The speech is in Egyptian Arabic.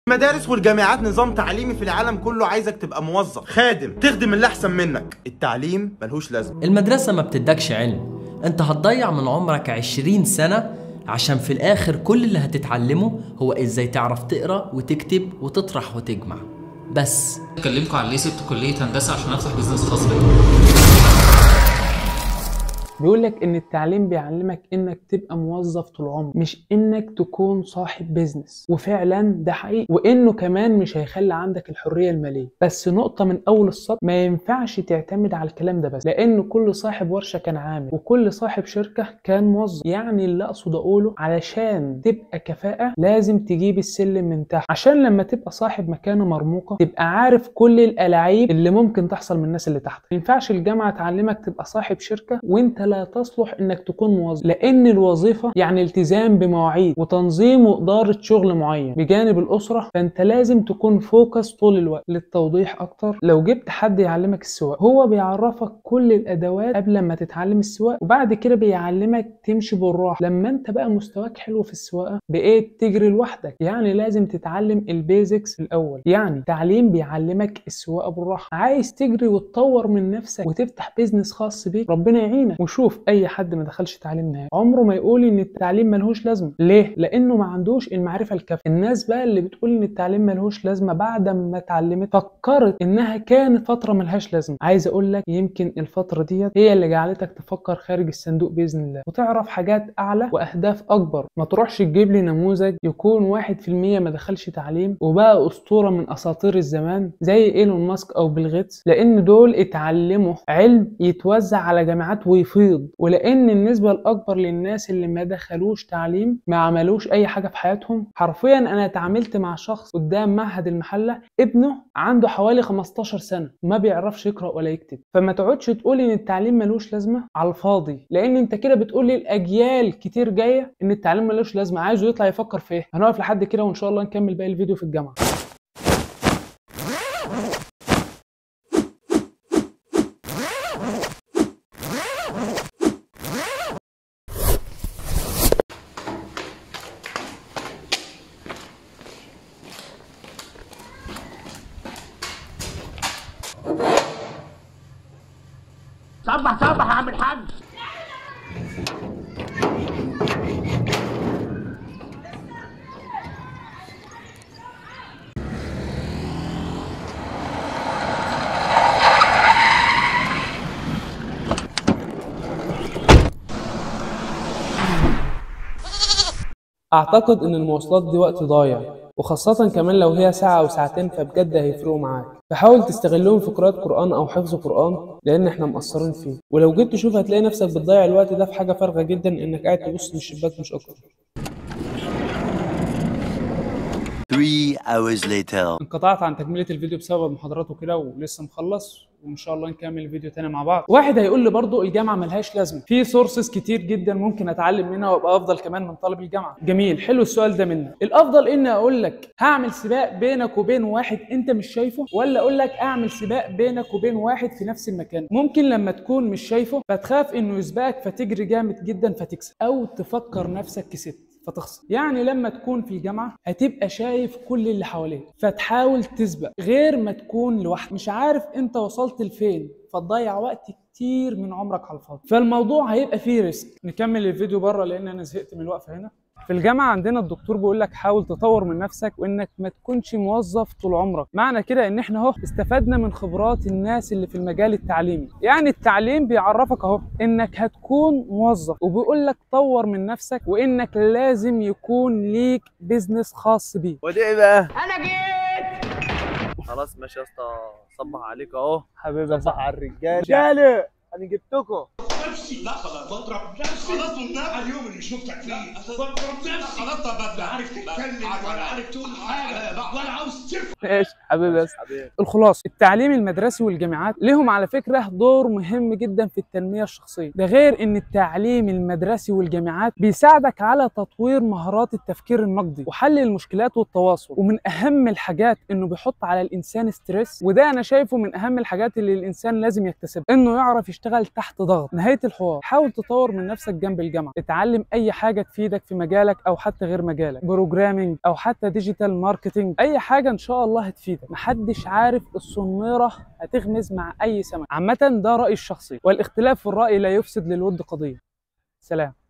المدارس والجامعات نظام تعليمي في العالم كله عايزك تبقى موظف خادم تخدم اللي احسن منك التعليم ملهوش لازمه المدرسة ما بتدكش علم انت هتضيع من عمرك عشرين سنة عشان في الآخر كل اللي هتتعلمه هو ازاي تعرف تقرأ وتكتب وتطرح وتجمع بس اكلمكم عن ليه سبت كليه هندسه عشان افتح بيزنس خاص بيا بيقول لك ان التعليم بيعلمك انك تبقى موظف طول عمرك مش انك تكون صاحب بيزنس وفعلا ده حقيقي وانه كمان مش هيخلي عندك الحريه الماليه بس نقطه من اول السطر ما ينفعش تعتمد على الكلام ده بس لان كل صاحب ورشه كان عامل وكل صاحب شركه كان موظف يعني اللي اقصد اقوله علشان تبقى كفاءه لازم تجيب السلم من تحت عشان لما تبقى صاحب مكانه مرموقه تبقى عارف كل الالاعيب اللي ممكن تحصل من الناس اللي تحت ما ينفعش الجامعه تعلمك تبقى صاحب شركه وانت لا تصلح انك تكون موظف لان الوظيفه يعني التزام بمواعيد وتنظيم واداره شغل معين بجانب الاسره فانت لازم تكون فوكس طول الوقت للتوضيح اكتر لو جبت حد يعلمك السواقه هو بيعرفك كل الادوات قبل ما تتعلم السواقه وبعد كده بيعلمك تمشي بالراحه لما انت بقى مستواك حلو في السواقه بقيت تجري لوحدك يعني لازم تتعلم البيزكس الاول يعني تعليم بيعلمك السواقه بالراحه عايز تجري وتطور من نفسك وتفتح بيزنس خاص بيك ربنا يعينك وشوف اي حد ما دخلش تعليم نهائي عمره ما يقول ان التعليم ملهوش لازمه ليه لانه ما عندوش المعرفه الكافيه الناس بقى اللي بتقول ان التعليم ملهوش لازمه بعد ما اتعلمت فكرت انها كانت فتره ملهاش لازمه عايز اقول لك يمكن الفتره ديت هي اللي جعلتك تفكر خارج الصندوق باذن الله وتعرف حاجات اعلى واهداف اكبر ما تروحش تجيب لي نموذج يكون واحد في المية ما دخلش تعليم وبقى اسطوره من اساطير الزمان زي ايلون ماسك او بيل غيتس لان دول اتعلموا علم يتوزع على جامعات ويفيض ولان النسبه الاكبر للناس اللي ما دخلوش تعليم ما عملوش اي حاجه في حياتهم حرفيا انا اتعاملت مع شخص قدام معهد المحله ابنه عنده حوالي 15 سنه ما بيعرفش يقرا ولا يكتب فما تقعدش تقول ان التعليم ملوش لازمه على الفاضي لان انت كده بتقول للاجيال كتير جايه ان التعليم ملوش لازمه عايزه يطلع يفكر في ايه هنقف لحد كده وان شاء الله نكمل باقي الفيديو في الجامعه صبح صبح يا عم الحاج اعتقد ان المواصلات دي وقت ضايع وخاصة كمان لو هي ساعة أو ساعتين فبجد هيفرقوا معاك فحاول تستغلهم في قراءة قرآن أو حفظ قرآن لأن إحنا مقصرين فيه ولو جيت تشوف هتلاقي نفسك بتضيع الوقت ده في حاجة فارغة جدا إنك قاعد تبص من الشباك مش أكتر Three hours later. انقطعت عن تكملة الفيديو بسبب المحاضرات وكده ولسه مخلص وان شاء الله نكمل الفيديو تاني مع بعض واحد هيقول لي برضو الجامعه ملهاش لازمه في سورسز كتير جدا ممكن اتعلم منها وابقى افضل كمان من طالب الجامعه جميل حلو السؤال ده منك الافضل اني اقول لك هعمل سباق بينك وبين واحد انت مش شايفه ولا اقول لك اعمل سباق بينك وبين واحد في نفس المكان ممكن لما تكون مش شايفه فتخاف انه يسبقك فتجري جامد جدا فتكسب او تفكر نفسك كسبت فتخسر يعني لما تكون في الجامعة هتبقى شايف كل اللي حواليك فتحاول تسبق غير ما تكون لوحدك مش عارف انت وصلت لفين فتضيع وقت كتير من عمرك على الفاضي فالموضوع هيبقى فيه ريسك نكمل الفيديو بره لان انا زهقت من الوقفة هنا في الجامعة عندنا الدكتور بيقول لك حاول تطور من نفسك وانك ما تكونش موظف طول عمرك معنى كده ان احنا اهو استفدنا من خبرات الناس اللي في المجال التعليمي يعني التعليم بيعرفك اهو انك هتكون موظف وبيقول لك طور من نفسك وانك لازم يكون ليك بيزنس خاص بيك ودي ايه بقى؟ انا جيت خلاص ماشي يا اسطى صبح عليك اهو حبيبي صبح على الرجاله رجاله انا جبتكم نفسي لا خلاص بضرب نفسي خلاص والنبي اليوم اللي شفتك فيه بضرب نفسي خلاص طب لا عارف تتكلم ولا عارف تقول حاجه ولا عاوز تفهم ماشي حبيبي بس حبيبي الخلاصة التعليم المدرسي والجامعات لهم على فكرة دور مهم جدا في التنمية الشخصية ده غير ان التعليم المدرسي والجامعات بيساعدك على تطوير مهارات التفكير النقدي وحل المشكلات والتواصل ومن اهم الحاجات انه بيحط على الانسان ستريس وده انا شايفه من اهم الحاجات اللي الانسان لازم يكتسبها انه يعرف يشتغل تحت ضغط نهاية نهايه الحوار حاول تطور من نفسك جنب الجامعه اتعلم اي حاجه تفيدك في مجالك او حتى غير مجالك بروجرامينج او حتى ديجيتال ماركتينج اي حاجه ان شاء الله هتفيدك محدش عارف الصنيره هتغمز مع اي سمك عامه ده رايي الشخصي والاختلاف في الراي لا يفسد للود قضيه سلام